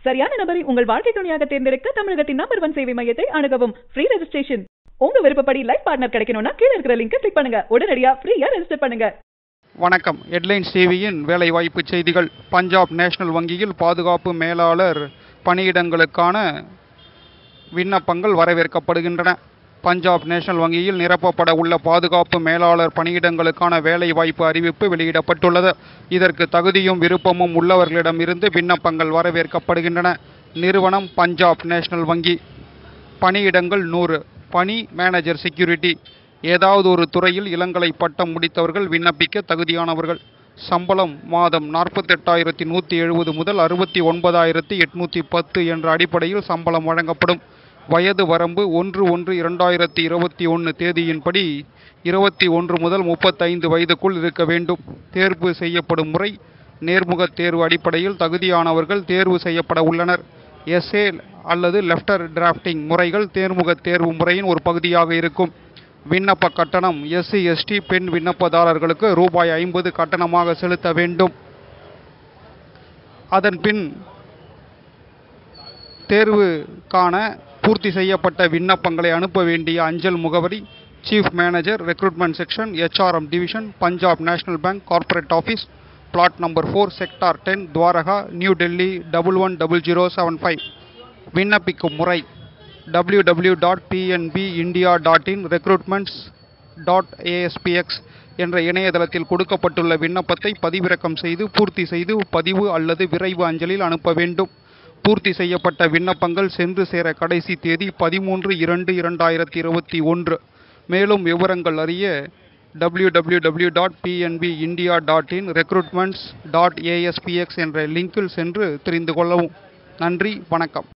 சரியான நபரை உங்கள் வாழ்க்கை துணையாக தேர்ந்தெடுக்க தமிழகத்தின் நம்பர் ஒன் சேவை மையத்தை அணுகவும் ஃப்ரீ ரெஜிஸ்ட்ரேஷன் உங்க விருப்பப்படி லைஃப் பார்ட்னர் கிடைக்கணும்னா கீழ இருக்கிற லிங்கை கிளிக் பண்ணுங்க உடனடியா ஃப்ரீயா ரெஜிஸ்டர் பண்ணுங்க வணக்கம் ஹெட்லைன்ஸ் டிவியின் வேலைவாய்ப்பு செய்திகள் பஞ்சாப் நேஷனல் வங்கியில் பாதுகாப்பு மேலாளர் பணியிடங்களுக்கான விண்ணப்பங்கள் வரவேற்கப்படுகின்றன பஞ்சாப் நேஷனல் வங்கியில் நிரப்பப்பட உள்ள பாதுகாப்பு மேலாளர் பணியிடங்களுக்கான வேலைவாய்ப்பு அறிவிப்பு வெளியிடப்பட்டுள்ளது இதற்கு தகுதியும் விருப்பமும் உள்ளவர்களிடமிருந்து விண்ணப்பங்கள் வரவேற்கப்படுகின்றன நிறுவனம் பஞ்சாப் நேஷனல் வங்கி பணியிடங்கள் நூறு பணி மேனேஜர் செக்யூரிட்டி ஏதாவது ஒரு துறையில் இளங்கலை பட்டம் முடித்தவர்கள் விண்ணப்பிக்க தகுதியானவர்கள் சம்பளம் மாதம் நாற்பத்தெட்டாயிரத்தி நூற்றி எழுபது முதல் அறுபத்தி ஒன்பதாயிரத்தி எட்நூற்றி பத்து என்ற அடிப்படையில் சம்பளம் வழங்கப்படும் வயது வரம்பு ஒன்று ஒன்று இரண்டாயிரத்தி இருபத்தி ஒன்று தேதியின்படி இருபத்தி ஒன்று முதல் முப்பத்தைந்து வயதுக்குள் இருக்க வேண்டும் தேர்வு செய்யப்படும் முறை நேர்முகத் தேர்வு அடிப்படையில் தகுதியானவர்கள் தேர்வு செய்யப்பட உள்ளனர் எஸ்ஏ அல்லது லெஃப்டர் டிராஃப்டிங் முறைகள் தேர்முகத் தேர்வு முறையின் ஒரு பகுதியாக இருக்கும் விண்ணப்ப கட்டணம் எஸ்சி எஸ்டி பெண் விண்ணப்பதாரர்களுக்கு ரூபாய் ஐம்பது கட்டணமாக செலுத்த வேண்டும் அதன் பின் தேர்வுக்கான பூர்த்தி செய்யப்பட்ட விண்ணப்பங்களை அனுப்ப வேண்டிய அஞ்சல் முகவரி chief manager recruitment section HRM division Punjab National Bank corporate office plot number four sector ten Dwarka New Delhi double one double zero seven five விண்ணப்பிக்கும் முறை W W dot PNB India dot in recruitments dot ASPX என்ற இணையதளத்தில் கொடுக்கப்பட்டுள்ள விண்ணப்பத்தை பதிவிறக்கம் செய்து பூர்த்தி செய்து பதிவு அல்லது விரைவு அஞ்சலில் அனுப்ப வேண்டும் பூர்த்தி செய்யப்பட்ட விண்ணப்பங்கள் சென்று சேர கடைசி தேதி பதிமூன்று இரண்டு இரண்டாயிரத்தி இருபத்தி ஒன்று மேலும் விவரங்கள் அறிய W W W dot PNB India dot in recruitments dot ASPX என்ற லிங்கில் சென்று தெரிந்து கொள்ளவும் நன்றி வணக்கம்